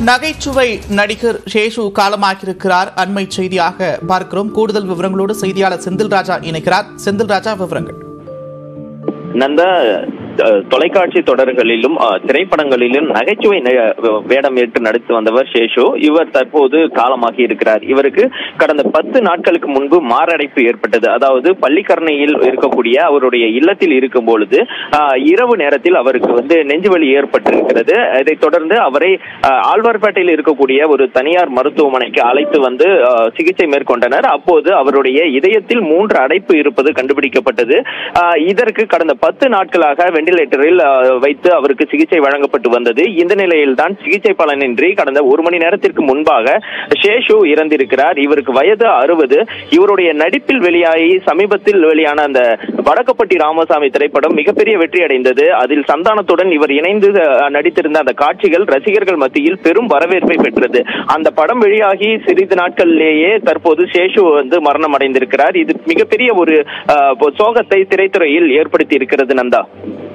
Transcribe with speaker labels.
Speaker 1: நகைச்சுவை நடிகர் சேஷு காலமாகியிருக்கிறார் அண்மை செய்தியாக பார்க்கிறோம் கூடுதல் விவரங்களோடு செய்தியாளர் செந்தில் ராஜா இணைக்கிறார் செந்தில் ராஜா விவரங்கள்
Speaker 2: நந்தா அஹ், தொலைக்காட்சி தொடர்களிலும் அஹ், திரைப்படங்களிலும் நகைச்சுவை ந- வேடம் ஏற்று நடித்து வந்தவர் சேஷு இவர் தற்போது காலமாகி இருக்கிறார் இவருக்கு கடந்த பத்து நாட்களுக்கு முன்பு மாரடைப்பு ஏற்பட்டது அதாவது பள்ளிக்கரணையில் இருக்கக்கூடிய அவருடைய இல்லத்தில் இருக்கும் பொழுது அஹ், இரவு நேரத்தில் அவருக்கு வந்து நெஞ்சுவலி ஏற்பட்டிருக்கிறது இதைத் தொடர்ந்து அவரை அஹ், ஆழ்வார்பேட்டையில் இருக்கக்கூடிய ஒரு தனியார் மருத்துவமனைக்கு அழைத்து வந்து அஹ், சிகிச்சை மேற்கொண்டனர் அப்போது அவருடைய இதயத்தில் மூன்று அடைப்பு இருப்பது கண்டுபிடிக்கப்பட்டது அஹ், இதற்கு கடந்த பத்து நாட்களாக வெண்டிலேட்டரில் அஹ், வைத்து அவருக்கு சிகிச்சை வழங்கப்பட்டு வந்தது இந்த நிலையில் தான் சிகிச்சை பலனின்றி கடந்த ஒரு மணி நேரத்திற்கு முன்பாக ஷேஷு இறந்திருக்கிறார் இவருக்கு வயது அறுபது இவருடைய நடிப்பில் வெளியாகி சமீபத்தில் வெளியான அந்த வடக்கப்பட்டி ராமசாமி திரைப்படம் மிகப்பெரிய வெற்றி அடைந்தது அதில் சந்தானத்துடன் இவர் இணைந்து அஹ், நடித்திருந்த அந்த காட்சிகள் ரசிகர்கள் மத்தியில் பெரும் வரவேற்பை பெற்றது அந்த படம் வெளியாகி சிறிது நாட்களிலேயே தற்போது சேஷு வந்து மரணம் அடைந்திருக்கிறார் இது மிகப்பெரிய ஒரு அஹ், சோகத்தை திரைத்துறையில் ஏற்படுத்தி இருக்கிறது நந்தா